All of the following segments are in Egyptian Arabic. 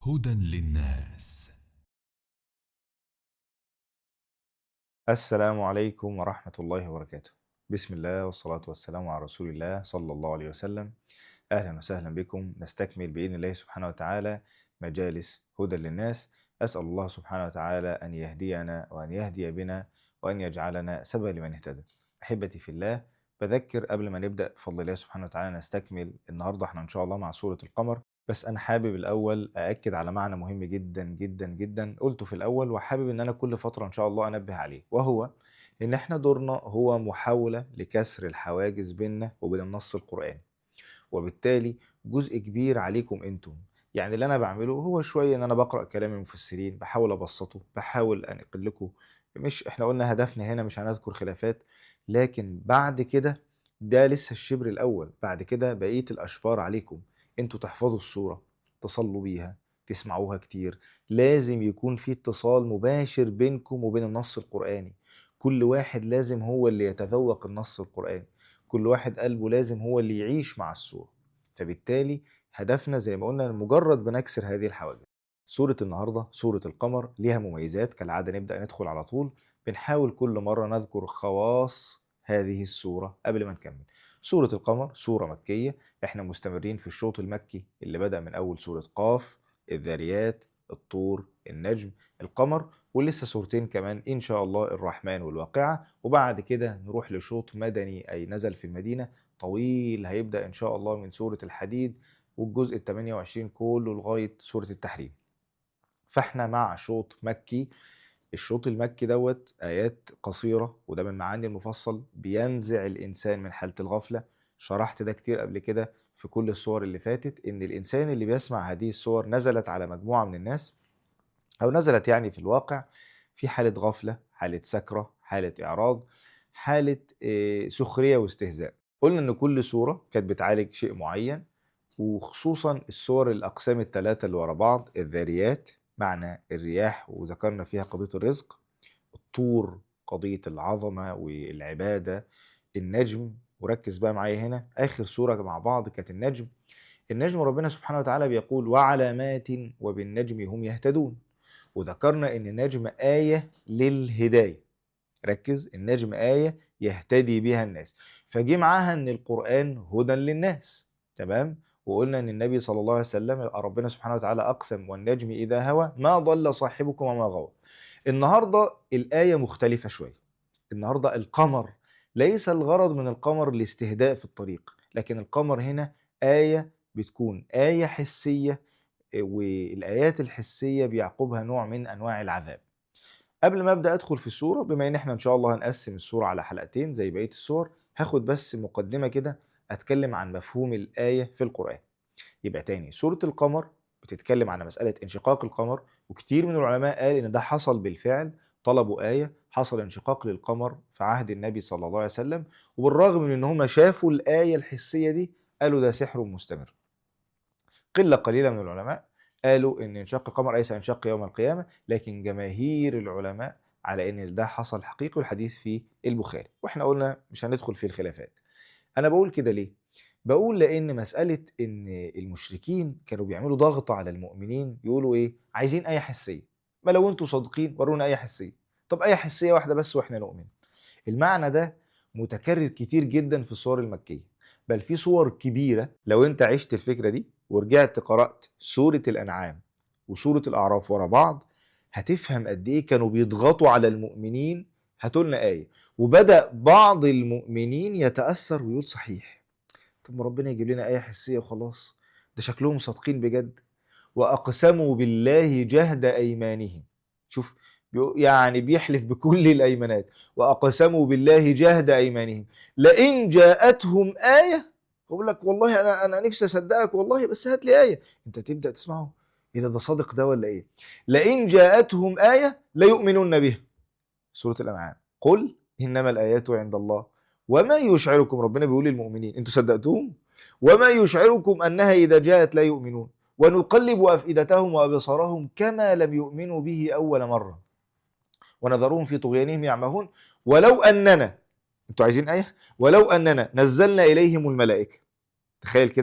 هدى للناس السلام عليكم ورحمة الله وبركاته بسم الله والصلاة والسلام على رسول الله صلى الله عليه وسلم أهلا وسهلا بكم نستكمل بإذن الله سبحانه وتعالى مجالس هدى للناس أسأل الله سبحانه وتعالى أن يهدينا وأن يهدي بنا وأن يجعلنا سببا لمن اهتدى أحبتي في الله بذكر قبل ما نبدأ بفضل الله سبحانه وتعالى نستكمل النهاردة احنا إن شاء الله مع سورة القمر بس أنا حابب الأول أأكد على معنى مهم جدا جدا جدا قلته في الأول وحابب إن أنا كل فترة إن شاء الله أنبه عليه وهو إن إحنا دورنا هو محاولة لكسر الحواجز بيننا وبين النص القرآني وبالتالي جزء كبير عليكم انتم يعني اللي انا بعمله هو شويه ان انا بقرا كلام المفسرين بحاول ابسطه بحاول انقل لكم مش احنا قلنا هدفنا هنا مش هنذكر خلافات لكن بعد كده ده لسه الشبر الاول بعد كده بقيه الاشبار عليكم انتوا تحفظوا الصوره تصلوا بيها تسمعوها كتير لازم يكون في اتصال مباشر بينكم وبين النص القرآني كل واحد لازم هو اللي يتذوق النص القرآني كل واحد قلبه لازم هو اللي يعيش مع السورة فبالتالي هدفنا زي ما قلنا مجرد بنكسر هذه الحواجز سورة النهاردة سورة القمر ليها مميزات كالعادة نبدأ ندخل على طول بنحاول كل مرة نذكر خواص هذه السورة قبل ما نكمل سورة القمر سورة مكية احنا مستمرين في الشوط المكي اللي بدأ من أول سورة قاف الذاريات الطور النجم القمر ولسه سورتين كمان إن شاء الله الرحمن والواقعة وبعد كده نروح لشوط مدني أي نزل في المدينة طويل هيبدأ إن شاء الله من سورة الحديد والجزء ال 28 كله لغاية سورة التحريم فاحنا مع شوط مكي الشوط المكي دوت آيات قصيرة وده من معاني المفصل بينزع الإنسان من حالة الغفلة شرحت ده كتير قبل كده في كل الصور اللي فاتت إن الإنسان اللي بيسمع هذه الصور نزلت على مجموعة من الناس أو نزلت يعني في الواقع في حالة غفلة حالة سكرة حالة إعراض حالة آه، سخرية واستهزاء قلنا إن كل صورة كانت بتعالج شيء معين وخصوصا الصور الأقسام الثلاثة اللي ورا بعض الذاريات معنى الرياح وذكرنا فيها قضية الرزق الطور قضية العظمة والعبادة النجم وركز بقى معايا هنا آخر سورة مع بعض كانت النجم النجم ربنا سبحانه وتعالى بيقول وعلامات وبالنجم هم يهتدون وذكرنا ان النجم آية للهداية ركز النجم آية يهتدي بها الناس فجي معاها ان القرآن هدى للناس تمام وقلنا ان النبي صلى الله عليه وسلم ربنا سبحانه وتعالى اقسم والنجم اذا هوى ما ضل صاحبكم وما غوى النهارده الايه مختلفه شويه النهارده القمر ليس الغرض من القمر الاستهداء في الطريق لكن القمر هنا ايه بتكون ايه حسيه والايات الحسيه بيعقبها نوع من انواع العذاب قبل ما ابدا ادخل في السوره بما ان احنا ان شاء الله هنقسم السوره على حلقتين زي بقيه السور هاخد بس مقدمه كده اتكلم عن مفهوم الايه في القران يبقى تاني سوره القمر بتتكلم عن مساله انشقاق القمر وكتير من العلماء قال ان ده حصل بالفعل طلبوا ايه حصل انشقاق للقمر في عهد النبي صلى الله عليه وسلم وبالرغم من ان هم شافوا الايه الحسيه دي قالوا ده سحر مستمر قله قليله من العلماء قالوا ان انشق القمر اي سينشق يوم القيامه لكن جماهير العلماء على ان ده حصل حقيقي والحديث في البخاري واحنا قلنا مش هندخل في الخلافات انا بقول كده ليه بقول لان مساله ان المشركين كانوا بيعملوا ضغط على المؤمنين يقولوا ايه عايزين ايه حسيه ما لو انتوا صادقين ورونا ايه حسيه طب ايه حسيه واحده بس واحنا نؤمن المعنى ده متكرر كتير جدا في الصور المكيه بل في صور كبيره لو انت عشت الفكره دي ورجعت قرات سوره الانعام وسوره الاعراف ورا بعض هتفهم قد ايه كانوا بيضغطوا على المؤمنين هاتوا لنا ايه وبدا بعض المؤمنين يتاثر ويقول صحيح طب ما ربنا يجيب لنا ايه حسيه وخلاص ده شكلهم صادقين بجد واقسموا بالله جهد ايمانهم شوف بيقو- يعني بيحلف بكل الايمانات واقسموا بالله جهد ايمانهم لئن جاءتهم ايه يقول لك والله انا انا نفسي اصدقك والله بس هات لي ايه انت تبدا تسمعه ايه ده ده صادق ده ولا ايه لئن جاءتهم ايه ليؤمنون بها سوره الانعام قل انما الايات عند الله وما يشعركم ربنا بيقول للمؤمنين انتوا صدقتوهم وما يشعركم انها اذا جاءت لا يؤمنون ونقلب افئدتهم وابصارهم كما لم يؤمنوا به اول مره ونذرهم في طغيانهم يعمهون ولو اننا انتوا عايزين ايه ولو اننا نزلنا اليهم الملائكه تخيل كده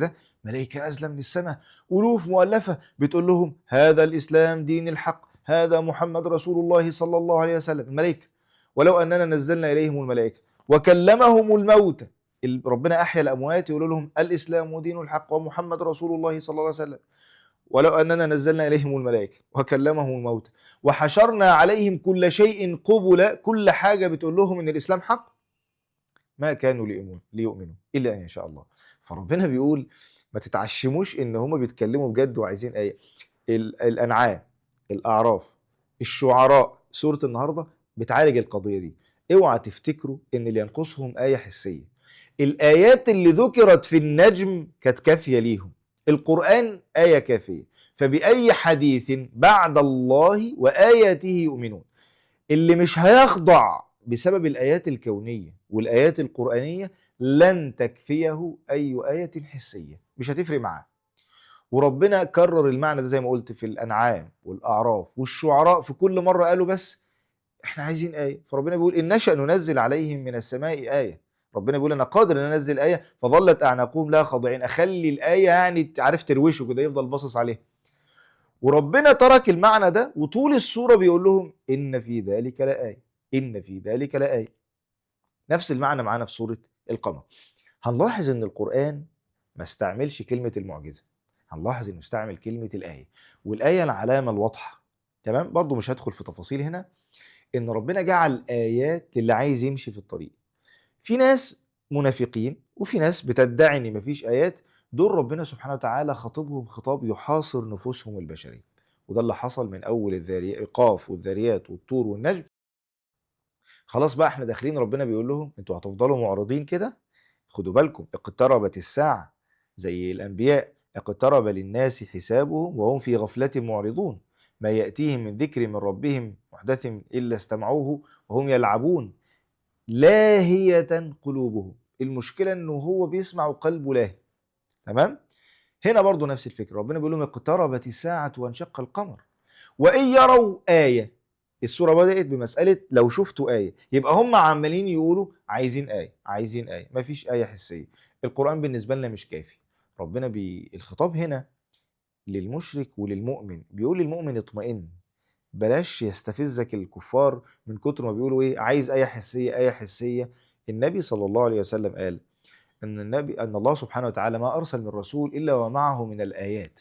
ملائكة نازلة من السماء ألوف مؤلفة بتقول لهم هذا الإسلام دين الحق هذا محمد رسول الله صلى الله عليه وسلم الملائكة ولو أننا نزلنا إليهم الملائكة وكلمهم الموتى ال- ربنا أحيا الأموات يقول لهم الإسلام دين الحق ومحمد رسول الله صلى الله عليه وسلم ولو أننا نزلنا إليهم الملائكة وكلمهم الموتى وحشرنا عليهم كل شيء قبلا كل حاجة بتقول لهم إن الإسلام حق ما كانوا ليؤمنوا ليؤمنوا إلا أن يشاء الله فربنا بيقول ما تتعشموش إن هم بيتكلموا بجد وعايزين آية ال- الأنعام الأعراف الشعراء سورة النهاردة بتعالج القضية دي اوعى تفتكروا ان اللي ينقصهم آية حسية الآيات اللي ذكرت في النجم كانت كافية ليهم القرآن آية كافية فبأي حديث بعد الله وآياته يؤمنون اللي مش هيخضع بسبب الآيات الكونية والآيات القرآنية لن تكفيه أي آية حسية مش هتفرق معاه وربنا كرر المعنى ده زي ما قلت في الأنعام والأعراف والشعراء في كل مرة قالوا بس احنا عايزين آية فربنا بيقول إن نشأ ننزل عليهم من السماء آية ربنا بيقول أنا قادر أن أنزل آية فظلت أعناقهم لها خاضعين أخلي الآية يعني عارف تروشه كده يفضل باصص عليها وربنا ترك المعنى ده وطول السورة بيقول لهم إن في ذلك لآية إن في ذلك لآية نفس المعنى معانا في سورة القمر هنلاحظ إن القرآن ما استعملش كلمة المعجزة هنلاحظ إنه استعمل كلمة الآية والآية العلامة الواضحة تمام برضو مش هدخل في تفاصيل هنا إن ربنا جعل آيات للي عايز يمشي في الطريق في ناس منافقين وفي ناس بتدعي إن مفيش آيات دول ربنا سبحانه وتعالى خاطبهم خطاب يحاصر نفوسهم البشرية وده اللي حصل من أول الذاريات قاف والذاريات والطور والنجم خلاص بقى احنا داخلين ربنا بيقول لهم انتوا هتفضلوا معرضين كده خدوا بالكم اقتربت الساعة زي الأنبياء اقترب للناس حسابهم وهم في غفلة معرضون ما يأتيهم من ذكر من ربهم محدث إلا استمعوه وهم يلعبون لاهية قلوبهم المشكلة انه هو بيسمع وقلبه لاهي تمام هنا برضو نفس الفكرة ربنا بيقول لهم اقتربت الساعة وانشق القمر وإن يروا آية السورة بدأت بمسألة لو شفتوا آية يبقى هم عمالين يقولوا عايزين آية عايزين آية مفيش آية حسية القرآن بالنسبة لنا مش كافي ربنا بي الخطاب هنا للمشرك وللمؤمن بيقول للمؤمن اطمئن بلاش يستفزك الكفار من كتر ما بيقولوا ايه عايز آية حسية آية حسية النبي صلى الله عليه وسلم قال ان النبي ان الله سبحانه وتعالى ما ارسل من رسول الا ومعه من الايات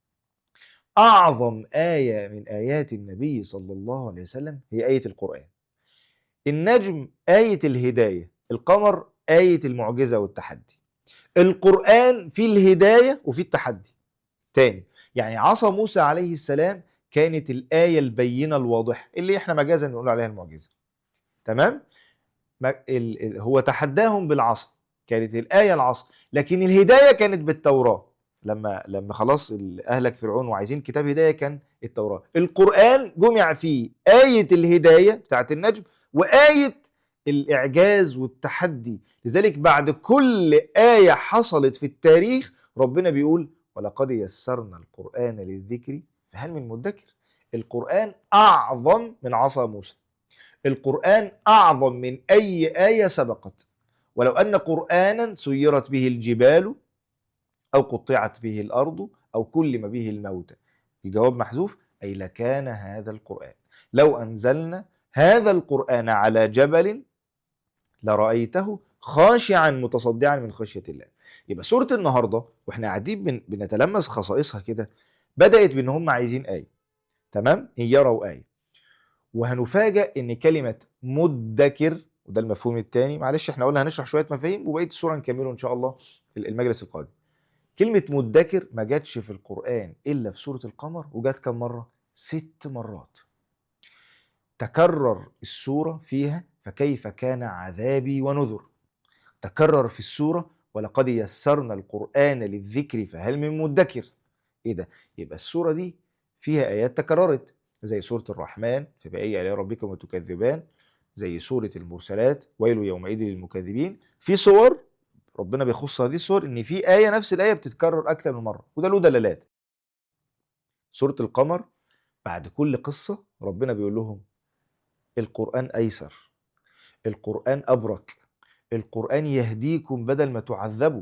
اعظم ايه من ايات النبي صلى الله عليه وسلم هي ايه القران النجم ايه الهدايه القمر ايه المعجزه والتحدي القران فيه الهدايه وفيه التحدي تاني يعني عصا موسى عليه السلام كانت الايه البينه الواضحه اللي احنا مجازا نقول عليها المعجزه تمام ما- ال- ال- هو تحداهم بالعصا كانت الآية العصا لكن الهداية كانت بالتوراة لما لما خلاص ال- أهلك فرعون وعايزين كتاب هداية كان التوراة القرآن جمع فيه آية الهداية بتاعت النجم وآية الإعجاز والتحدي لذلك بعد كل آية حصلت في التاريخ ربنا بيقول ولقد يسرنا القرآن للذكر فهل من مدكر القرآن أعظم من عصا موسى القرآن أعظم من أي آية سبقت ولو أن قرآنا سيرت به الجبال أو قطعت به الأرض أو كلم به الموتى الجواب محذوف أي لكان هذا القرآن لو أنزلنا هذا القرآن على جبل لرأيته خاشعا متصدعا من خشية الله يبقى سورة النهاردة واحنا قاعدين بن- بنتلمس خصائصها كده بدأت بأن هم عايزين آية تمام إن يروا آية وهنفاجأ ان كلمة مدكر وده المفهوم الثاني معلش احنا قلنا هنشرح شوية مفاهيم وبقية السورة نكمله ان شاء الله ال- المجلس القادم كلمة مدكر ما جاتش في القرآن إلا في سورة القمر وجات كم مرة؟ ست مرات تكرر السورة فيها فكيف كان عذابي ونذر تكرر في السورة ولقد يسرنا القرآن للذكر فهل من مدكر ايه ده يبقى السورة دي فيها آيات تكررت زي سورة الرحمن فبأي آلاء ربكم تكذبان زي سورة المرسلات ويل يومئذ للمكذبين في صور ربنا بيخص هذه الصور ان في آية نفس الآية بتتكرر أكثر من مرة وده له دلالات سورة القمر بعد كل قصة ربنا بيقول لهم القرآن أيسر القرآن أبرك القرآن يهديكم بدل ما تعذبوا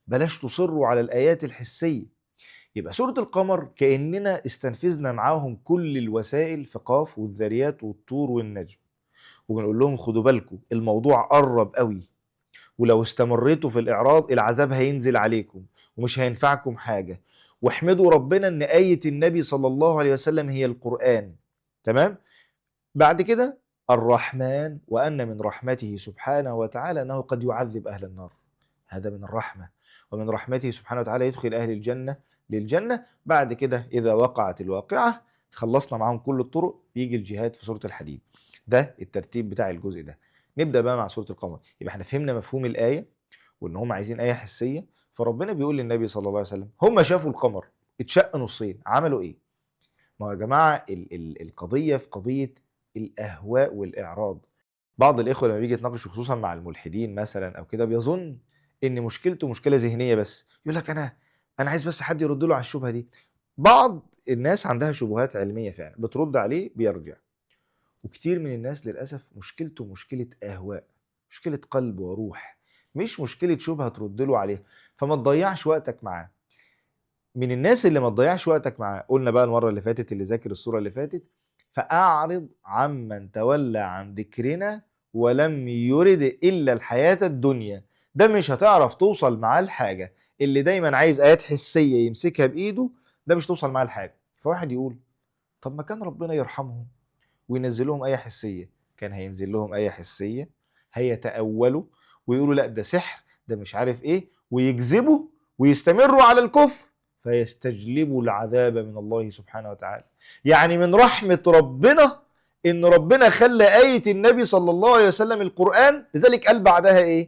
بلاش تصروا على الآيات الحسية يبقى سورة القمر كأننا استنفذنا معاهم كل الوسائل في قاف والذريات والطور والنجم وبنقول لهم خدوا بالكم الموضوع قرب قوي ولو استمريتوا في الإعراض العذاب هينزل عليكم ومش هينفعكم حاجة واحمدوا ربنا ان آية النبي صلى الله عليه وسلم هي القرآن تمام بعد كده الرحمن وأن من رحمته سبحانه وتعالى أنه قد يعذب أهل النار هذا من الرحمة ومن رحمته سبحانه وتعالى يدخل أهل الجنة للجنة بعد كده إذا وقعت الواقعة خلصنا معاهم كل الطرق بيجي الجهاد في سورة الحديد ده الترتيب بتاع الجزء ده نبدأ بقى مع سورة القمر يبقى احنا فهمنا مفهوم الآية وإن هم عايزين آية حسية فربنا بيقول للنبي صلى الله عليه وسلم هم شافوا القمر اتشق نصين عملوا إيه؟ ما هو يا جماعة ال ال القضية في قضية الأهواء والإعراض بعض الإخوة لما بيجي يتناقش خصوصا مع الملحدين مثلا أو كده بيظن إن مشكلته مشكلة ذهنية بس يقول لك أنا أنا عايز بس حد يرد له على الشبهة دي بعض الناس عندها شبهات علمية فعلا بترد عليه بيرجع وكتير من الناس للأسف مشكلته مشكلة أهواء مشكلة قلب وروح مش مشكلة شبهة ترد له عليها فما تضيعش وقتك معاه من الناس اللي ما تضيعش وقتك معاه قلنا بقى المرة اللي فاتت اللي ذاكر الصورة اللي فاتت فأعرض عمن تولى عن ذكرنا ولم يرد إلا الحياة الدنيا ده مش هتعرف توصل معاه لحاجة اللي دايما عايز آيات حسية يمسكها بإيده ده مش توصل معاه لحاجة فواحد يقول طب ما كان ربنا يرحمهم وينزل لهم آية حسية كان هينزل لهم آية حسية هيتأولوا ويقولوا لا ده سحر ده مش عارف ايه ويكذبوا ويستمروا على الكفر فيستجلبوا العذاب من الله سبحانه وتعالى يعني من رحمة ربنا ان ربنا خلى آية النبي صلى الله عليه وسلم القرآن لذلك قال بعدها ايه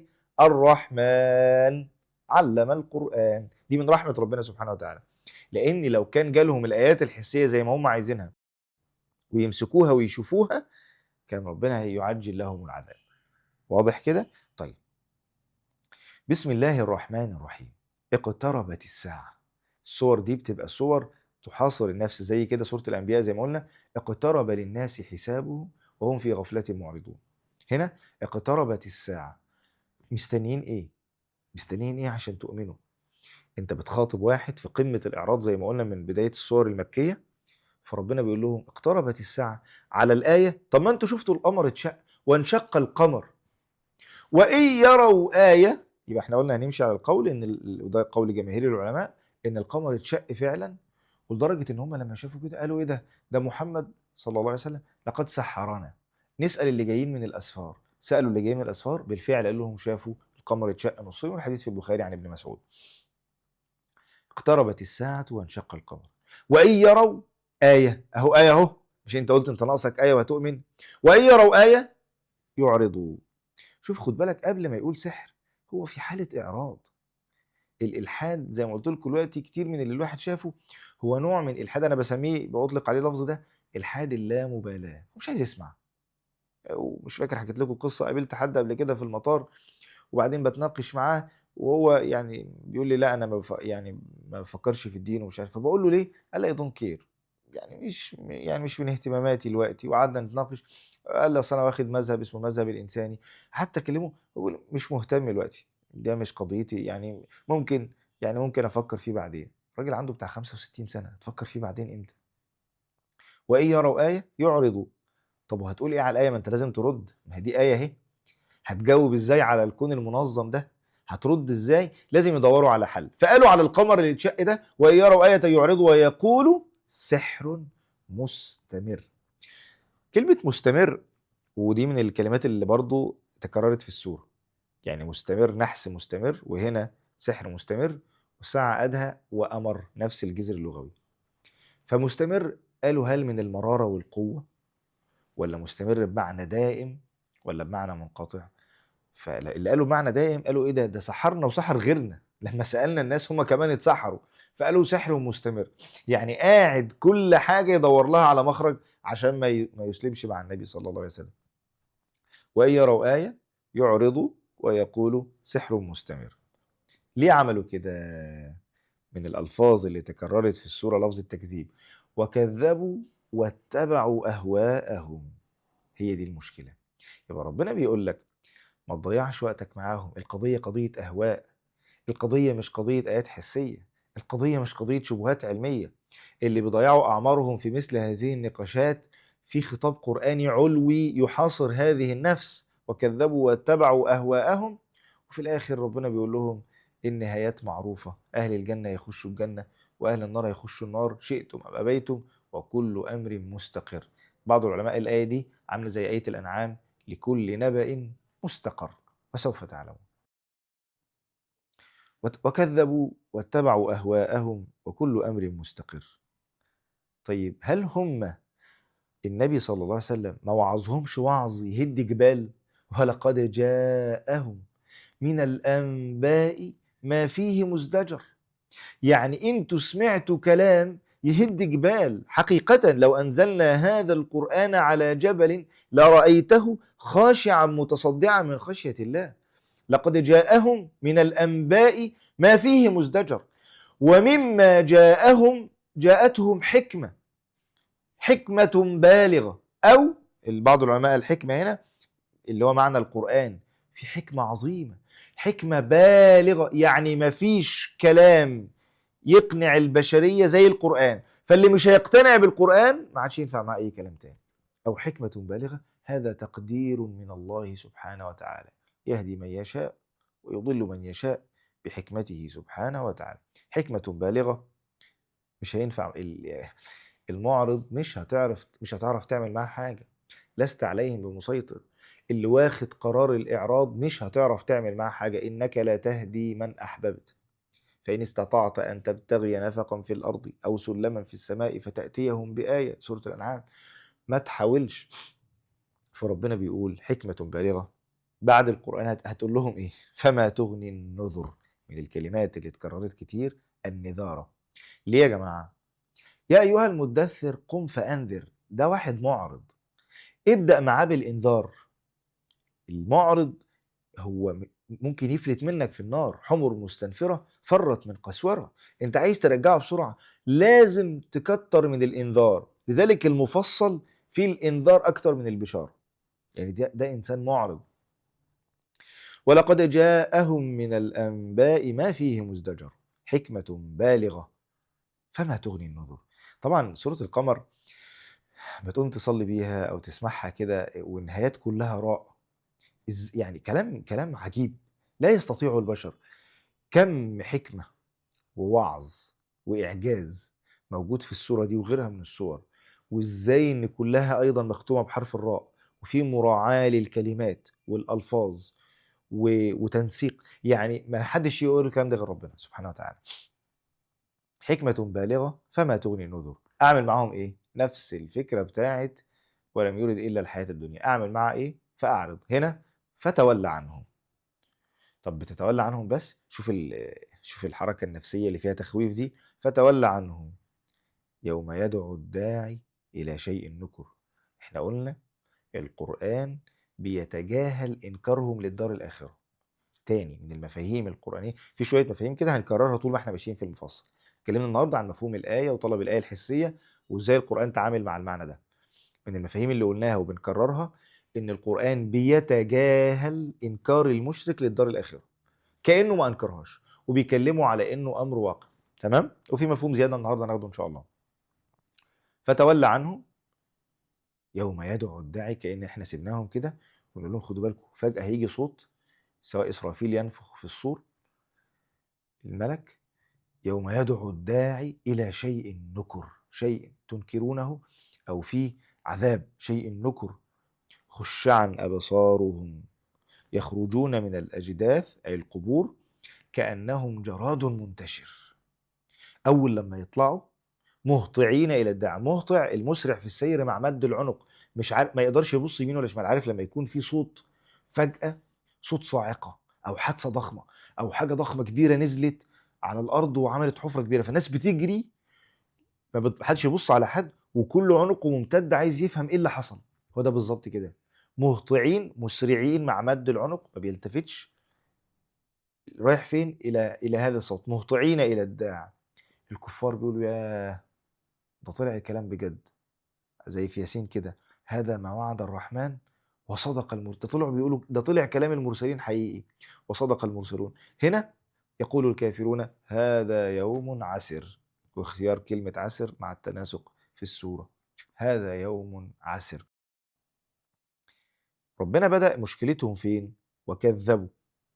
الرحمن علم القرآن دي من رحمة ربنا سبحانه وتعالى لان لو كان جالهم الآيات الحسية زي ما هم عايزينها ويمسكوها ويشوفوها كان ربنا هيعجل لهم العذاب واضح كده طيب بسم الله الرحمن الرحيم اقتربت الساعة الصور دي بتبقى صور تحاصر النفس زي كده سورة الأنبياء زي ما قلنا اقترب للناس حسابه وهم في غفلة معرضون هنا اقتربت الساعة مستنيين ايه مستنيين ايه عشان تؤمنوا انت بتخاطب واحد في قمة الإعراض زي ما قلنا من بداية الصور المكية فربنا بيقول لهم اقتربت الساعة على الآية طب ما انتوا شفتوا القمر اتشق وانشق القمر وإن يروا آية يبقى احنا قلنا هنمشي على القول ان ال- وده قول جماهير العلماء ان القمر اتشق فعلا ولدرجة ان هم لما شافوا كده قالوا ايه ده ده محمد صلى الله عليه وسلم لقد سحرنا نسأل اللي جايين من الأسفار سألوا اللي جايين من الأسفار بالفعل قالوا لهم شافوا القمر اتشق نصين والحديث في البخاري عن ابن مسعود اقتربت الساعة وانشق القمر وإن يروا آية أهو آية أهو مش أنت قلت أنت ناقصك آية وهتؤمن وإن يروا آية يعرضوا شوف خد بالك قبل ما يقول سحر هو في حالة إعراض الإلحاد زي ما قلت لكم دلوقتي كتير من اللي الواحد شافه هو نوع من الإلحاد أنا بسميه بأطلق عليه اللفظ ده إلحاد اللامبالاة هو مش عايز يسمع ومش فاكر حكيت لكم قصة قابلت حد قبل كده في المطار وبعدين بتناقش معاه وهو يعني بيقول لي لا انا ما بف... يعني ما بفكرش في الدين ومش عارف فبقول له ليه؟ قال لي اي دونت كير يعني مش يعني مش من اهتماماتي دلوقتي وقعدنا نتناقش قال لي اصل انا واخد مذهب اسمه المذهب الانساني حتى اكلمه بقول مش مهتم دلوقتي ده مش قضيتي يعني ممكن يعني ممكن افكر فيه بعدين الراجل عنده بتاع 65 سنه تفكر فيه بعدين امتى وان يروا ايه يعرضوا طب وهتقول ايه على الايه ما انت لازم ترد ما هي دي ايه اهي هتجاوب ازاي على الكون المنظم ده هترد ازاي لازم يدوروا على حل فقالوا على القمر اللي اتشق ده وان يروا ايه يعرضوا ويقولوا سحر مستمر كلمه مستمر ودي من الكلمات اللي برضو تكررت في السوره يعني مستمر نحس مستمر وهنا سحر مستمر وساعة أدهى وأمر نفس الجذر اللغوي فمستمر قالوا هل من المرارة والقوة ولا مستمر بمعنى دائم ولا بمعنى منقطع فاللي قالوا بمعنى دائم قالوا ايه ده ده سحرنا وسحر غيرنا لما سالنا الناس هم كمان اتسحروا فقالوا سحر مستمر يعني قاعد كل حاجه يدور لها على مخرج عشان ما ي- ما يسلمش مع النبي صلى الله عليه وسلم وان يروا ايه يعرضوا ويقولوا سحر مستمر ليه عملوا كده من الالفاظ اللي تكررت في السوره لفظ التكذيب وكذبوا واتبعوا اهواءهم هي دي المشكله يبقى ربنا بيقول لك ما تضيعش وقتك معاهم القضيه قضيه اهواء القضيه مش قضيه ايات حسيه القضيه مش قضيه شبهات علميه اللي بيضيعوا اعمارهم في مثل هذه النقاشات في خطاب قراني علوي يحاصر هذه النفس وكذبوا واتبعوا اهواءهم وفي الاخر ربنا بيقول لهم النهايات معروفه اهل الجنه يخشوا الجنه واهل النار يخشوا النار شئتم ام ابيتم وكل امر مستقر بعض العلماء الايه دي عامله زي ايه الانعام لكل نبأ مستقر وسوف تعلمون وت- وكذبوا واتبعوا اهواءهم وكل امر مستقر طيب هل هم النبي صلى الله عليه وسلم ما وعظهمش وعظ يهد جبال ولقد جاءهم من الانباء ما فيه مزدجر يعني انتوا سمعتوا كلام يهد جبال حقيقة لو أنزلنا هذا القرآن على جبل لرأيته خاشعا متصدعا من خشية الله لقد جاءهم من الأنباء ما فيه مزدجر ومما جاءهم جاءتهم حكمة حكمة بالغة أو بعض العلماء الحكمة هنا اللي هو معنى القرآن في حكمة عظيمة حكمة بالغة يعني ما فيش كلام يقنع البشرية زي القرآن فاللي مش هيقتنع بالقرآن ما عادش ينفع معاه أي كلام تاني أو حكمة بالغة هذا تقدير من الله سبحانه وتعالى يهدي من يشاء ويضل من يشاء بحكمته سبحانه وتعالى حكمة بالغة مش هينفع ال- المعرض مش هتعرف مش هتعرف تعمل معاه حاجة لست عليهم بمسيطر اللي واخد قرار الإعراض مش هتعرف تعمل معاه حاجة إنك لا تهدي من أحببت فإن استطعت أن تبتغي نفقا في الأرض أو سلما في السماء فتأتيهم بآية سورة الأنعام ما تحاولش فربنا بيقول حكمة بالغة بعد القرآن هت- هتقول لهم إيه فما تغني النذر من الكلمات اللي اتكررت كتير النذارة ليه يا جماعة يا أيها المدثر قم فأنذر ده واحد معرض ابدأ معاه بالإنذار المعرض هو م- ممكن يفلت منك في النار حمر مستنفرة فرت من قسورة انت عايز ترجعه بسرعة لازم تكتر من الإنذار لذلك المفصل فيه الإنذار أكتر من البشارة يعني ده, ده إنسان معرض ولقد جاءهم من الأنباء ما فيه مزدجر حكمة بالغة فما تغني النذر طبعا سورة القمر بتقوم تصلي بيها أو تسمعها كده والنهايات كلها راء إز- يعني كلام كلام عجيب لا يستطيعه البشر كم حكمة ووعظ وإعجاز موجود في السورة دي وغيرها من السور وإزاي إن كلها أيضا مختومة بحرف الراء وفي مراعاة للكلمات والألفاظ و- وتنسيق يعني ما حدش يقول الكلام ده غير ربنا سبحانه وتعالى حكمة بالغة فما تغني النذر أعمل معاهم إيه؟ نفس الفكرة بتاعت ولم يرد إلا الحياة الدنيا أعمل معاه إيه؟ فأعرض هنا فتولى عنهم طب بتتولى عنهم بس شوف ال- شوف الحركة النفسية اللي فيها تخويف دي فتولى عنهم يوم يدعو الداعي إلى شيء نكر احنا قلنا القرآن بيتجاهل إنكارهم للدار الآخرة تاني من المفاهيم القرآنية في شوية مفاهيم كده هنكررها طول ما احنا ماشيين في المفصل اتكلمنا النهارده عن مفهوم الآية وطلب الآية الحسية وازاي القرآن تعامل مع المعنى ده من المفاهيم اللي قلناها وبنكررها ان القرآن بيتجاهل إنكار المشرك للدار الآخرة كأنه ما أنكرهاش وبيكلمه على إنه أمر واقع تمام وفي مفهوم زيادة النهارده ناخده إن شاء الله فتولى عنه يوم يدعو الداعي كأن احنا سيبناهم كده ونقول لهم خدوا بالكم فجأة هيجي صوت سواء إسرافيل ينفخ في الصور الملك يوم يدعو الداعي إلى شيء نكر شيء تنكرونه أو فيه عذاب شيء نكر خشعا أبصارهم يخرجون من الأجداث أي القبور كأنهم جراد منتشر أول لما يطلعوا مهطعين إلى الداع مهطع المسرع في السير مع مد العنق مش عارف ما يقدرش يبص يمين ولا شمال عارف لما يكون في صوت فجأة صوت صاعقة أو حادثة ضخمة أو حاجة ضخمة كبيرة نزلت على الأرض وعملت حفرة كبيرة فالناس بتجري ما بت- حدش يبص على حد وكل عنقه ممتد عايز يفهم ايه اللي حصل هو ده بالظبط كده مهطعين مسرعين مع مد العنق ما بيلتفتش رايح فين الى الى هذا الصوت مهطعين الى الداع الكفار بيقولوا يا ده طلع الكلام بجد زي في ياسين كده هذا ما وعد الرحمن وصدق المرسلون ده طلعوا بيقولوا ده طلع كلام المرسلين حقيقي وصدق المرسلون هنا يقول الكافرون هذا يوم عسر واختيار كلمة عسر مع التناسق في السورة هذا يوم عسر ربنا بدأ مشكلتهم فين وكذبوا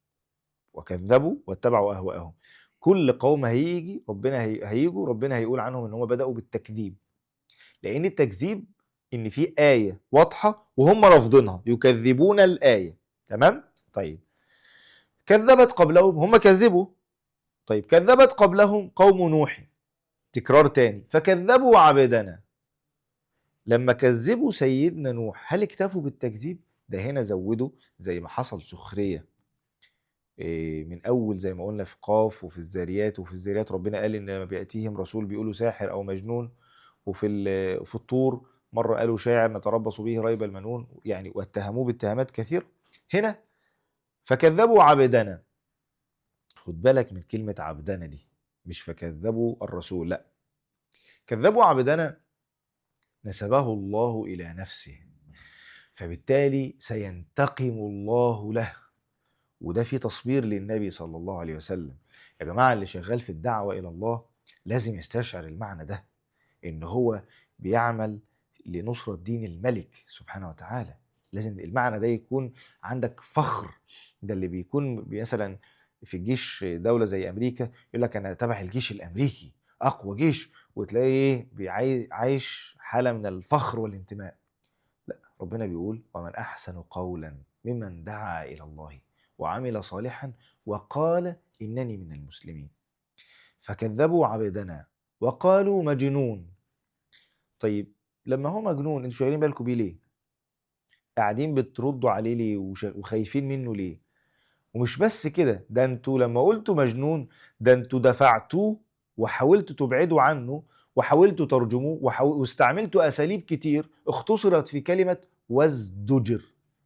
وكذبوا واتبعوا أهواءهم كل قوم هيجي ربنا هي... هيجوا ربنا هيقول عنهم ان هم بدأوا بالتكذيب لأن التكذيب ان في آية واضحة وهم رافضينها يكذبون الآية تمام طيب كذبت قبلهم هم كذبوا طيب كذبت قبلهم قوم نوح تكرار تاني فكذبوا عبدنا لما كذبوا سيدنا نوح هل اكتفوا بالتكذيب ده هنا زودوا زي ما حصل سخرية إيه، من أول زي ما قلنا في قاف وفي الذاريات وفي الذاريات ربنا قال إن لما بيأتيهم رسول بيقولوا ساحر أو مجنون وفي ال- في الطور مرة قالوا شاعر نتربص به ريب المنون يعني واتهموه باتهامات كثيرة هنا فكذبوا عبدنا خد بالك من كلمة عبدنا دي مش فكذبوا الرسول لا كذبوا عبدنا نسبه الله إلى نفسه فبالتالي سينتقم الله له وده في تصوير للنبي صلى الله عليه وسلم يا جماعة اللي شغال في الدعوة إلى الله لازم يستشعر المعنى ده إن هو بيعمل لنصرة دين الملك سبحانه وتعالى لازم المعنى ده يكون عندك فخر ده اللي بيكون مثلا في الجيش دولة زي أمريكا يقول لك أنا تبع الجيش الأمريكي أقوى جيش وتلاقيه بيعي- عايش حالة من الفخر والانتماء لا ربنا بيقول ومن أحسن قولا ممن دعا إلى الله وعمل صالحا وقال إنني من المسلمين فكذبوا عبدنا وقالوا مجنون طيب لما هو مجنون انتوا شايلين بالكم بيه ليه؟ قاعدين بتردوا عليه ليه وش- وخايفين منه ليه؟ ومش بس كده ده انتوا لما قلتوا مجنون ده انتوا دفعتوه وحاولتوا تبعدوا عنه وحاولتوا ترجموه وحاول... واستعملتوا اساليب كتير اختصرت في كلمه وازدجر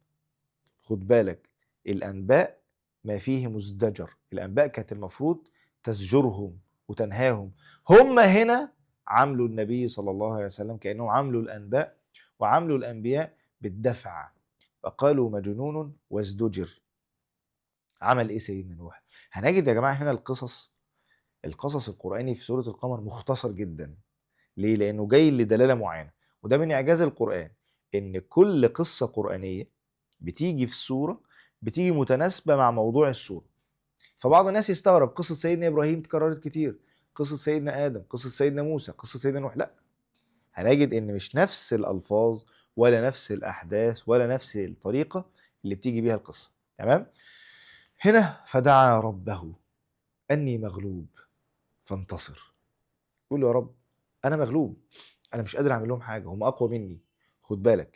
خد بالك الانباء ما فيه مزدجر الانباء كانت المفروض تزجرهم وتنهاهم هم هنا عملوا النبي صلى الله عليه وسلم كانهم عملوا الانباء وعملوا الانبياء بالدفع فقالوا مجنون وازدجر عمل ايه سيدنا نوح هنجد يا جماعه هنا القصص القصص القراني في سوره القمر مختصر جدا ليه لانه جاي لدلاله معينه وده من اعجاز القران ان كل قصه قرانيه بتيجي في السوره بتيجي متناسبه مع موضوع السوره فبعض الناس يستغرب قصه سيدنا ابراهيم اتكررت كتير قصه سيدنا ادم قصه سيدنا موسى قصه سيدنا نوح لا هنجد ان مش نفس الالفاظ ولا نفس الاحداث ولا نفس الطريقه اللي بتيجي بيها القصه تمام هنا فدعا ربه اني مغلوب فانتصر يقول له يا رب انا مغلوب انا مش قادر اعمل لهم حاجه هم اقوى مني خد بالك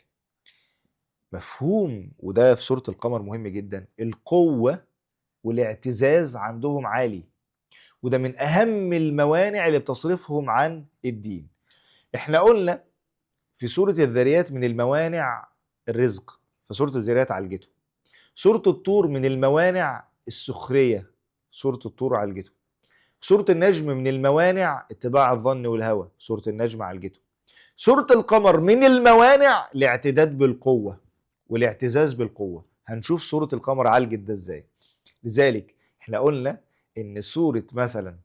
مفهوم وده في سوره القمر مهم جدا القوه والاعتزاز عندهم عالي وده من اهم الموانع اللي بتصرفهم عن الدين احنا قلنا في سوره الذريات من الموانع الرزق فسوره الذريات عالجته سوره الطور من الموانع السخريه سوره الطور عالجته سوره النجم من الموانع اتباع الظن والهوى سوره النجم عالجته سوره القمر من الموانع الاعتداد بالقوه والاعتزاز بالقوه هنشوف سوره القمر عالجت ده ازاي لذلك احنا قلنا ان سوره مثلا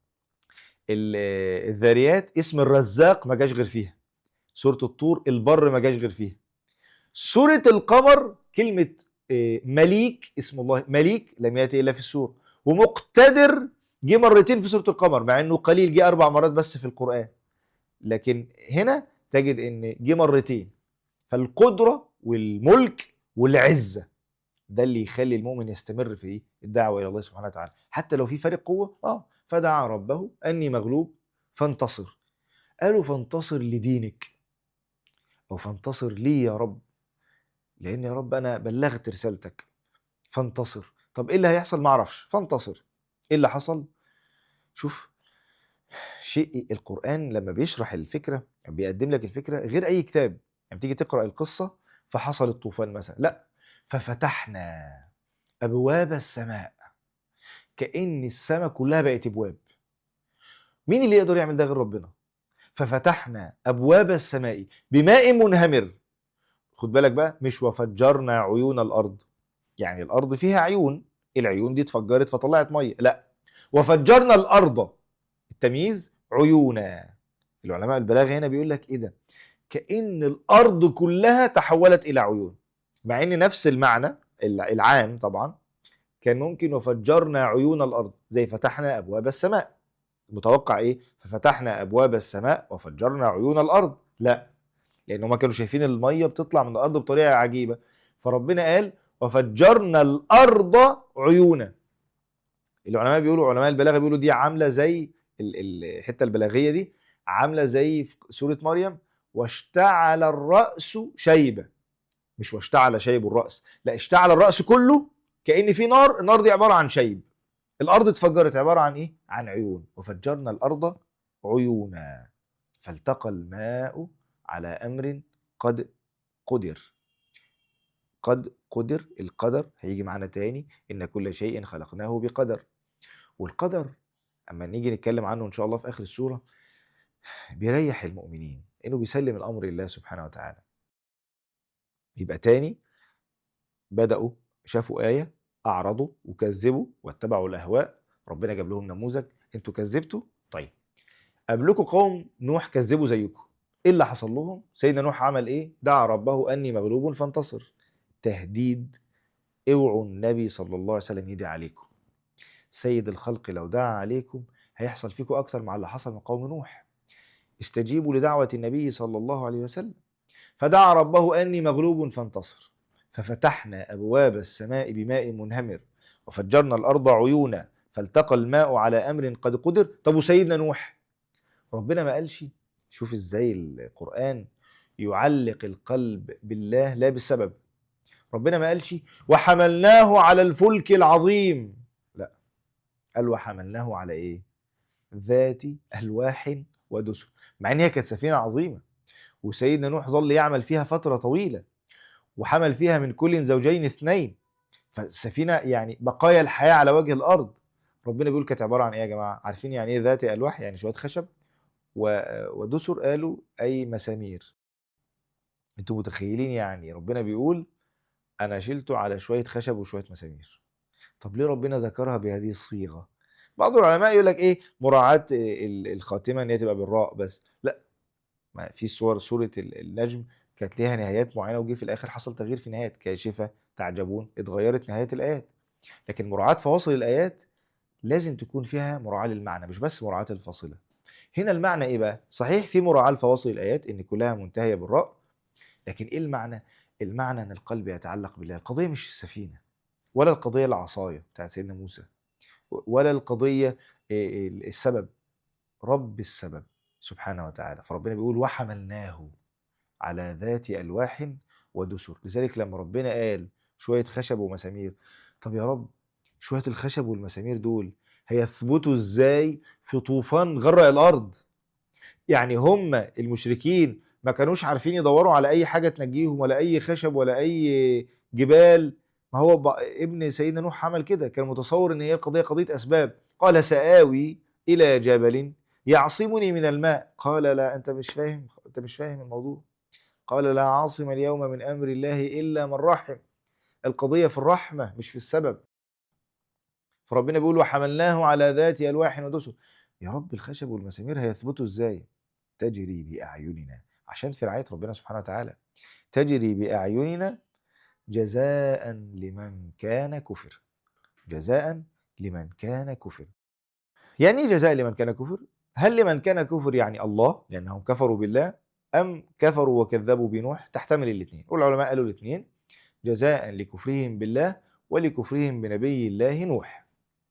ال- الذاريات اسم الرزاق ما جاش غير فيها سوره الطور البر ما جاش غير فيها سوره القمر كلمه آه، مليك اسم الله مليك لم ياتي الا في السوره ومقتدر جه مرتين في سوره القمر مع انه قليل جه اربع مرات بس في القران لكن هنا تجد ان جه مرتين فالقدره والملك والعزه ده اللي يخلي المؤمن يستمر في إيه؟ الدعوه الى الله سبحانه وتعالى حتى لو في فارق قوه اه فدعا ربه اني مغلوب فانتصر قالوا فانتصر لدينك او فانتصر لي يا رب لان يا رب انا بلغت رسالتك فانتصر طب ايه اللي هيحصل ما اعرفش فانتصر ايه اللي حصل شوف شيء القران لما بيشرح الفكره بيقدم لك الفكره غير اي كتاب لما تيجي تقرا القصه فحصل الطوفان مثلا لا ففتحنا ابواب السماء كان السماء كلها بقت ابواب مين اللي يقدر يعمل ده غير ربنا ففتحنا ابواب السماء بماء منهمر خد بالك بقى مش وفجرنا عيون الارض يعني الارض فيها عيون العيون دي اتفجرت فطلعت ميه لا وفجرنا الارض التمييز عيونا العلماء البلاغه هنا بيقول لك ايه ده كان الارض كلها تحولت الى عيون مع ان نفس المعنى العام طبعا كان ممكن وفجرنا عيون الارض زي فتحنا ابواب السماء متوقع ايه ففتحنا ابواب السماء وفجرنا عيون الارض لا لان هم كانوا شايفين الميه بتطلع من الارض بطريقه عجيبه فربنا قال وفجرنا الارض عيونا العلماء بيقولوا علماء البلاغه بيقولوا دي عامله زي الحته البلاغيه دي عامله زي في سوره مريم واشتعل الراس شيبه مش واشتعل شيب الراس لا اشتعل الراس كله كان في نار النار دي عباره عن شيب الارض اتفجرت عباره عن ايه عن عيون وفجرنا الارض عيونا فالتقى الماء على امر قد قدر قد قدر القدر هيجي معانا تاني ان كل شيء خلقناه بقدر والقدر اما نيجي نتكلم عنه ان شاء الله في اخر السوره بيريح المؤمنين انه بيسلم الامر لله سبحانه وتعالى يبقى تاني بداوا شافوا ايه اعرضوا وكذبوا واتبعوا الاهواء ربنا جاب لهم نموذج انتوا كذبتوا طيب قبلكم قوم نوح كذبوا زيكم ايه اللي حصل لهم سيدنا نوح عمل ايه دعا ربه اني مغلوب فانتصر تهديد اوعوا النبي صلى الله عليه وسلم يدعي عليكم سيد الخلق لو دعا عليكم هيحصل فيكم اكتر مع اللي حصل من قوم نوح استجيبوا لدعوة النبي صلى الله عليه وسلم فدعا ربه أني مغلوب فانتصر ففتحنا أبواب السماء بماء منهمر وفجرنا الأرض عيونا فالتقى الماء على أمر قد قدر طب وسيدنا نوح ربنا ما قالش شوف ازاي القرآن يعلق القلب بالله لا بالسبب ربنا ما قالش وحملناه على الفلك العظيم لا قال وحملناه على ايه ذات الواح ودسر مع ان هي كانت سفينه عظيمه وسيدنا نوح ظل يعمل فيها فتره طويله وحمل فيها من كل زوجين اثنين فالسفينه يعني بقايا الحياه على وجه الارض ربنا بيقول كانت عباره عن ايه يا جماعه عارفين يعني ايه ذات الواح يعني شويه خشب ودسر قالوا اي مسامير انتوا متخيلين يعني ربنا بيقول انا شلته على شويه خشب وشويه مسامير طب ليه ربنا ذكرها بهذه الصيغه بعض العلماء يقول لك ايه مراعاه الخاتمه ان هي تبقى بالراء بس لا ما في صور سوره النجم كانت ليها نهايات معينه وجي في الاخر حصل تغيير في نهايات كاشفه تعجبون اتغيرت نهايات الايات لكن مراعاه فواصل الايات لازم تكون فيها مراعاه للمعنى مش بس مراعاه الفاصله هنا المعنى ايه بقى صحيح في مراعاه لفواصل الايات ان كلها منتهيه بالراء لكن ايه المعنى المعنى ان القلب يتعلق بالله القضيه مش السفينه ولا القضيه العصايه بتاعت سيدنا موسى ولا القضيه السبب رب السبب سبحانه وتعالى فربنا بيقول وحملناه على ذات الواح ودسر لذلك لما ربنا قال شويه خشب ومسامير طب يا رب شويه الخشب والمسامير دول هيثبتوا ازاي في طوفان غرق الارض يعني هم المشركين ما كانوش عارفين يدوروا على اي حاجه تنجيهم ولا اي خشب ولا اي جبال ما هو ابن سيدنا نوح عمل كده كان متصور ان هي القضيه قضيه اسباب قال سآوي الى جبل يعصمني من الماء قال لا انت مش فاهم انت مش فاهم الموضوع قال لا عاصم اليوم من امر الله الا من رحم القضيه في الرحمه مش في السبب فربنا بيقول وحملناه على ذات الواح ودسر يا رب الخشب والمسامير هيثبتوا ازاي تجري باعيننا عشان في رعايه ربنا سبحانه وتعالى تجري باعيننا جزاء لمن كان كفر جزاء لمن كان كفر يعني ايه جزاء لمن كان كفر هل لمن كان كفر يعني الله لانهم كفروا بالله ام كفروا وكذبوا بنوح تحتمل الاثنين والعلماء قالوا الاثنين جزاء لكفرهم بالله ولكفرهم بنبي الله نوح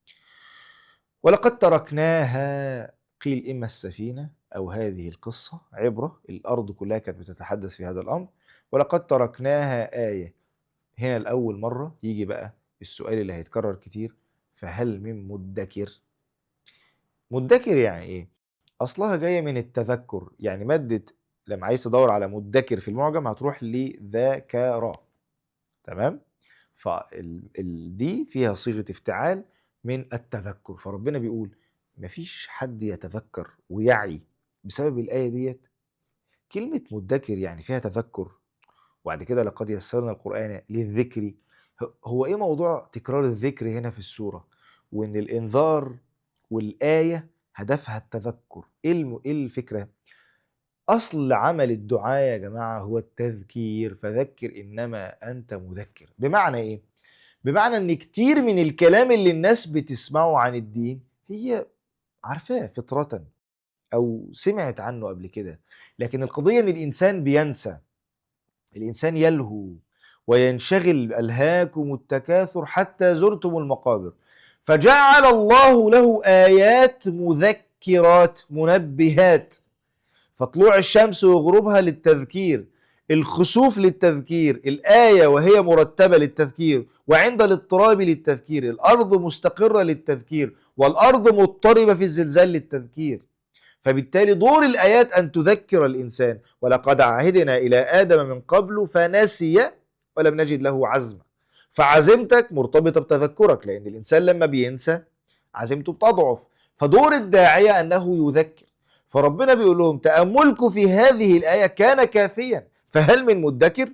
ولقد تركناها قيل اما السفينه او هذه القصه عبره الارض كلها كانت بتتحدث في هذا الامر ولقد تركناها ايه هنا لاول مره يجي بقى السؤال اللي هيتكرر كتير فهل من مدكر مدكر يعني ايه اصلها جايه من التذكر يعني ماده لما عايز تدور على مدكر في المعجم هتروح لذاكرة تمام فدي فيها صيغه افتعال من التذكر فربنا بيقول مفيش حد يتذكر ويعي بسبب الآية ديت كلمة مدكر يعني فيها تذكر وبعد كده لقد يسرنا القرآن للذكر هو ايه موضوع تكرار الذكر هنا في السورة وان الانذار والآية هدفها التذكر إيه الم- إيه الفكرة؟ أصل عمل الدعاء يا جماعة هو التذكير فذكر إنما أنت مذكر بمعنى إيه؟ بمعنى إن كتير من الكلام اللي الناس بتسمعه عن الدين هي عارفاه فطرة أو سمعت عنه قبل كده لكن القضية إن الإنسان بينسى الإنسان يلهو وينشغل ألهاكم التكاثر حتى زرتم المقابر فجعل الله له آيات مذكرات منبهات فطلوع الشمس وغروبها للتذكير الخسوف للتذكير الآية وهي مرتبة للتذكير وعند الاضطراب للتذكير الأرض مستقرة للتذكير والأرض مضطربة في الزلزال للتذكير فبالتالي دور الآيات أن تذكر الإنسان ولقد عهدنا إلى آدم من قبل فنسي ولم نجد له عزما فعزيمتك مرتبطة بتذكرك لأن الإنسان لما بينسى عزيمته بتضعف فدور الداعية أنه يذكر فربنا بيقول لهم تأملكم في هذه الآية كان كافيا فهل من مدكر؟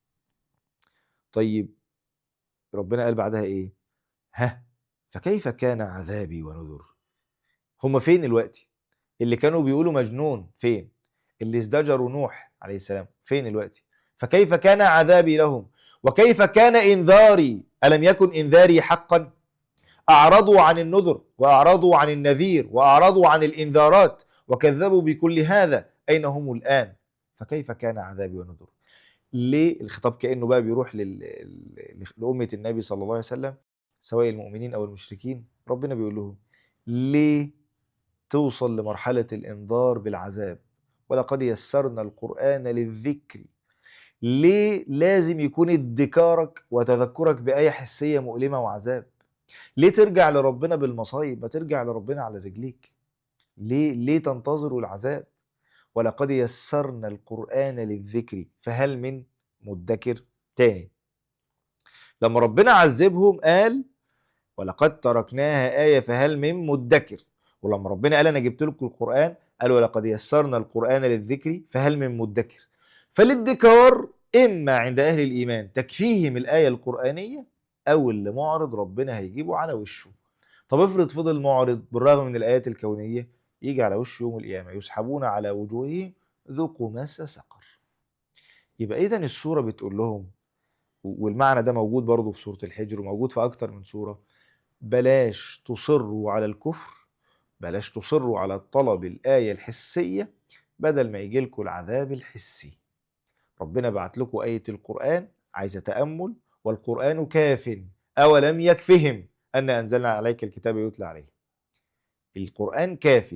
طيب ربنا قال بعدها إيه؟ ها فكيف كان عذابي ونذر؟ هم فين دلوقتي؟ اللي كانوا بيقولوا مجنون فين؟ اللي ازدجروا نوح عليه السلام فين دلوقتي؟ فكيف كان عذابي لهم؟ وكيف كان إنذاري؟ ألم يكن إنذاري حقا؟ أعرضوا عن النذر وأعرضوا عن النذير وأعرضوا عن الإنذارات وكذبوا بكل هذا أين هم الآن فكيف كان عذابي ونذر ليه الخطاب كأنه بقى بيروح لل... ل- لأمة النبي صلى الله عليه وسلم سواء المؤمنين أو المشركين ربنا بيقول لهم ليه توصل لمرحلة الإنذار بالعذاب ولقد يسرنا القرآن للذكر ليه لازم يكون ادكارك وتذكرك بآية حسية مؤلمة وعذاب ليه ترجع لربنا بالمصايب ما ترجع لربنا على رجليك ليه ليه تنتظروا العذاب ولقد يسرنا القرآن للذكر فهل من مدكر تاني لما ربنا عذبهم قال ولقد تركناها آية فهل من مدكر ولما ربنا قال أنا جبت لكم القرآن قال ولقد يسرنا القرآن للذكر فهل من مدكر فالادكار إما عند أهل الإيمان تكفيهم الآية القرآنية أو اللي معرض ربنا هيجيبه على وشه طب افرض فضل معرض بالرغم من الآيات الكونية يجي على وشه يوم القيامة يسحبون على وجوههم ذوقوا مس سقر يبقى إذا السورة بتقول لهم والمعنى ده موجود برضه في سورة الحجر وموجود في أكتر من سورة بلاش تصروا على الكفر بلاش تصروا على طلب الآية الحسية بدل ما يجي لكم العذاب الحسي ربنا بعت لكم آية القرآن عايزة تأمل والقرآن كاف أولم يكفهم أن أنزلنا عليك الكتاب يتلى عليه القرآن كافي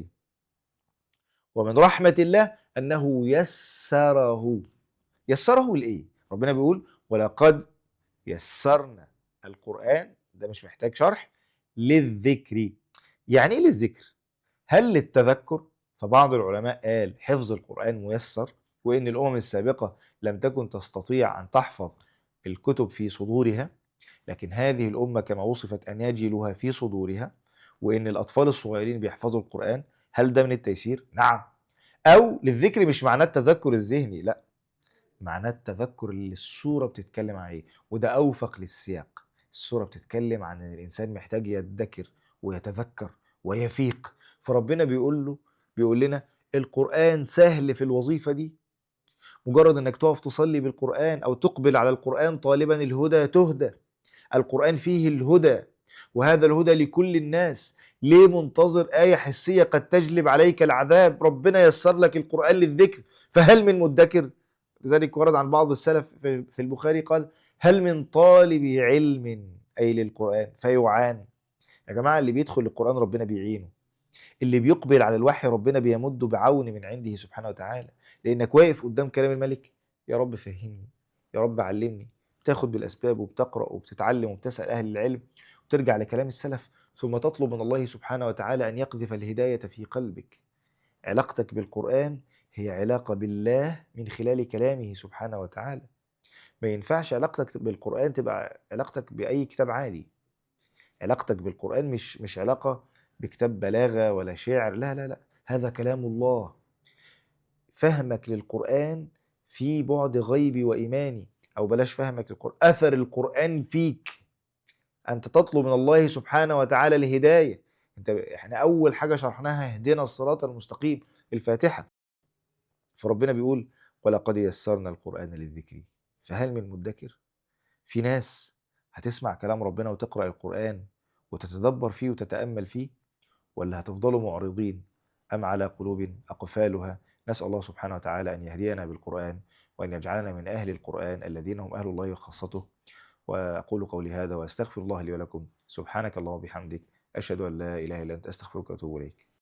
ومن رحمة الله أنه يسره يسره لإيه؟ ربنا بيقول ولقد يسرنا القرآن ده مش محتاج شرح للذكر يعني ايه للذكر؟ هل للتذكر؟ فبعض العلماء قال حفظ القرآن ميسر وإن الأمم السابقة لم تكن تستطيع أن تحفظ الكتب في صدورها لكن هذه الأمة كما وصفت أناجيلها في صدورها وإن الأطفال الصغيرين بيحفظوا القرآن هل ده من التيسير؟ نعم أو للذكر مش معناه التذكر الذهني لا معناه التذكر اللي السورة بتتكلم عليه وده أوفق للسياق السورة بتتكلم عن ان الانسان محتاج يدكر ويتذكر ويفيق فربنا بيقول له بيقول لنا القرآن سهل في الوظيفة دي مجرد انك تقف تصلي بالقرآن او تقبل على القرآن طالبا الهدى تهدى القرآن فيه الهدى وهذا الهدى لكل الناس ليه منتظر آية حسية قد تجلب عليك العذاب ربنا يسر لك القرآن للذكر فهل من مدكر لذلك ورد عن بعض السلف في البخاري قال هل من طالب علم أي للقرآن فيعان يا جماعة اللي بيدخل القرآن ربنا بيعينه اللي بيقبل على الوحي ربنا بيمده بعون من عنده سبحانه وتعالى لأنك واقف قدام كلام الملك يا رب فهمني يا رب علمني بتاخد بالأسباب وبتقرأ وبتتعلم وبتسأل أهل العلم وترجع لكلام السلف ثم تطلب من الله سبحانه وتعالى أن يقذف الهداية في قلبك علاقتك بالقرآن هي علاقة بالله من خلال كلامه سبحانه وتعالى ما ينفعش علاقتك بالقرآن تبقى علاقتك بأي كتاب عادي علاقتك بالقرآن مش مش علاقة بكتاب بلاغة ولا شعر لا لا لا هذا كلام الله فهمك للقرآن في بعد غيبي وإيماني أو بلاش فهمك للقرآن أثر القرآن فيك أنت تطلب من الله سبحانه وتعالى الهداية انت احنا اول حاجه شرحناها اهدنا الصراط المستقيم الفاتحه فربنا بيقول ولقد يسرنا القران للذكر فهل من مدكر في ناس هتسمع كلام ربنا وتقرا القران وتتدبر فيه وتتامل فيه ولا هتفضلوا معرضين ام على قلوب اقفالها نسال الله سبحانه وتعالى ان يهدينا بالقران وان يجعلنا من اهل القران الذين هم اهل الله وخاصته واقول قولي هذا واستغفر الله لي ولكم سبحانك اللهم وبحمدك اشهد ان لا اله الا انت استغفرك واتوب اليك